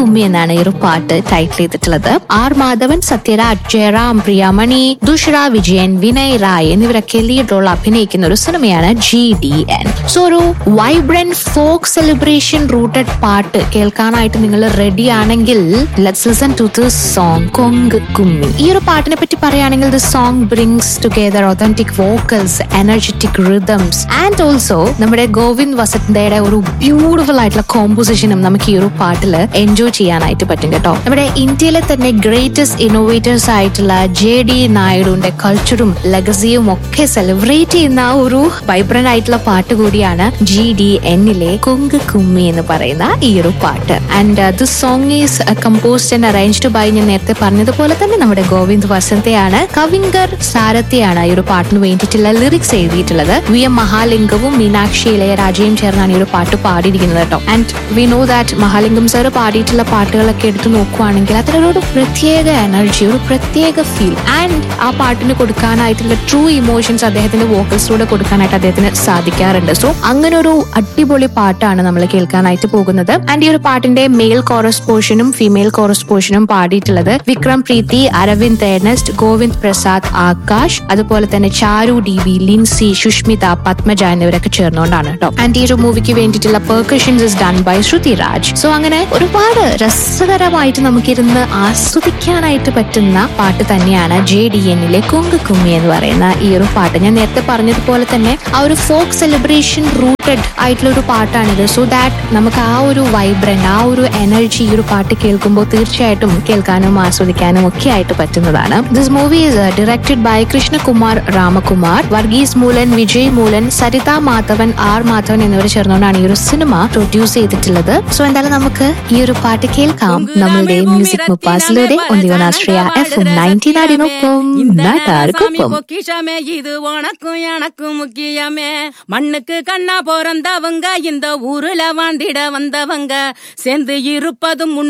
കുമ്മി എന്നാണ് ഈ ഒരു പാട്ട് ടൈറ്റിൽ ചെയ്തിട്ടുള്ളത് ആർ മാധവൻ സത്യരാജ് ജയറാം പ്രിയമണി ദുഷ്ര വിജയൻ വിനയ് റായ് എന്നിവരൊക്കെ ലീഡ് റോൾ അഭിനയിക്കുന്ന ഒരു സിനിമയാണ് ജി ഡി എൻ സോ ഒരു വൈബ്രന്റ് ഫോക്ക് സെലിബ്രേഷൻ റൂട്ടഡ് പാട്ട് കേൾക്കാനായിട്ട് നിങ്ങൾ റെഡി ആണെങ്കിൽ let's listen to this song Kongu kummi ഈ ഒരു പാട്ടിനെ പറ്റി പറയുകയാണെങ്കിൽ the song brings together authentic vocals energetic rhythms and also നമ്മുടെ ഗോവിന്ദ് വസന്തയുടെ ഒരു ബ്യൂട്ടിഫുൾ ആയിട്ടുള്ള കോമ്പോസിഷനും നമുക്ക് ഈ ഒരു പാട്ടിൽ എൻജോയ് ചെയ്യാനായിട്ട് പറ്റും കേട്ടോ നമ്മുടെ ഇന്ത്യയിലെ തന്നെ ഗ്രേറ്റസ്റ്റ് ഇന്നോവേറ്റേഴ്സ് ആയിട്ടുള്ള ജെ ഡി നായിഡുവിന്റെ കൾച്ചറും ലെഗസിയും ഒക്കെ സെലിബ്രേറ്റ് ചെയ്യുന്ന ഒരു വൈബ്രന്റ് ആയിട്ടുള്ള പാട്ട് കൂടിയാണ് ജി ഡി എന്നിലെ കൊങ്ക് കുമ്മി എന്ന് പറയുന്ന ഈ ഒരു പാട്ട് and this song is composed and arranged by ഞാൻ നേരത്തെ പറഞ്ഞതുപോലെ തന്നെ നമ്മുടെ ഗോവിന്ദ് വസന്തയാണ് കവിങ്കർ സാരത്തെയാണ് ഈ ഒരു പാട്ടിന് വേണ്ടിയിട്ടുള്ള ലിറിക്സ് എഴുതിയിട്ടുള്ളത് വി എം മഹാലിംഗവും മീനാക്ഷി ഇളയരാജയും ചേർന്നാണ് ഈ ഒരു പാട്ട് പാടിയിരിക്കുന്നത് കേട്ടോ and we know that Mahalingam sir പാടിയിട്ടുള്ള പാട്ടുകളൊക്കെ എടുത്തു നോക്കുവാണെങ്കിൽ അതിലൊരു പ്രത്യേക എനർജി ഒരു പ്രത്യേക ഫീൽ ആൻഡ് ആ പാട്ടിന് കൊടുക്കാനായിട്ടുള്ള ട്രൂ ഇമോഷൻസ് അദ്ദേഹത്തിന്റെ വോക്കൽസിലൂടെ കൊടുക്കാനായിട്ട് അദ്ദേഹത്തിന് സാധിക്കാറുണ്ട് സോ അങ്ങനെ ഒരു അടിപൊളി പാട്ടാണ് നമ്മൾ കേൾക്കാനായിട്ട് പോകുന്നത് ആൻഡ് ഈ ഒരു പാട്ടിന്റെ മെയിൽ കോറസ് പോർഷനും ഫീമെയിൽ കോറസ് പോർഷനും പാടിയിട്ടുള്ളത് വിക്രം പ്രീതി അരവിന്ദ് ഏർണസ്റ്റ് ഗോവിന്ദ് പ്രസാദ് ആകാശ് അതുപോലെ തന്നെ ചാരു ഡി വി ലിൻസി സുഷ്മിത പത്മജ എന്നിവരൊക്കെ ചേർന്നുകൊണ്ടാണ് കേട്ടോ ആൻഡ് ഈ ഒരു മൂവിക്ക് വേണ്ടിയിട്ടുള്ള percussions is done by Shruthi Raj so അങ്ങനെ ഒരുപാട് രസകരമായിട്ട് നമുക്കിരുന്ന് ആസ്വദിക്കാനായിട്ട് പറ്റുന്ന പാട്ട് തന്നെയാണ് ജെ ഡി എന്നിലെ കുങ്ക് കുമ്മി എന്ന് പറയുന്ന ഈ ഒരു പാട്ട് ഞാൻ നേരത്തെ പറഞ്ഞതുപോലെ തന്നെ ആ ഒരു ഫോക്ക് സെലിബ്രേഷൻ റൂട്ടഡ് ആയിട്ടുള്ള ഒരു പാട്ടാണിത് സോ ദാറ്റ് നമുക്ക് ആ ഒരു വൈബ്രന്റ് ആ ഒരു എനർജി ഈ ഒരു പാട്ട് കേൾക്കുമ്പോൾ തീർച്ചയായിട്ടും കേൾക്കാനും ആസ്വദിക്കാനും ഒക്കെ ആയിട്ട് പറ്റുന്നതാണ് this movie is directed by Krishnakumar Ramakumar Varghese Moolan Vijay Moolan Saritha Madhavan R Madhavan എന്നിവർ ചേർന്നുകൊണ്ടാണ് ഈ ഒരു സിനിമ പ്രൊഡ്യൂസ് ചെയ്തിട്ടുള്ളത് സോ എന്തായാലും നമുക്ക് ഈ ഒരു പാട്ട് കേൾക്കാം നമ്മളുടെ മ്യൂസിക് മുപ്പാസിലൂടെ ഒന്നിവനാശ്രയ എഫ് എം നയൻറ്റി നാടിനൊപ്പം നാട്ടാർക്കൊപ്പം பொக்கிஷமே இது உனக்கும் எனக்கும் முக்கியமே மண்ணுக்கு கண்ணா பிறந்தவங்க இந்த ஊருல வாழ்ந்திட வந்தவங்க சேர்ந்து இருப்பதும்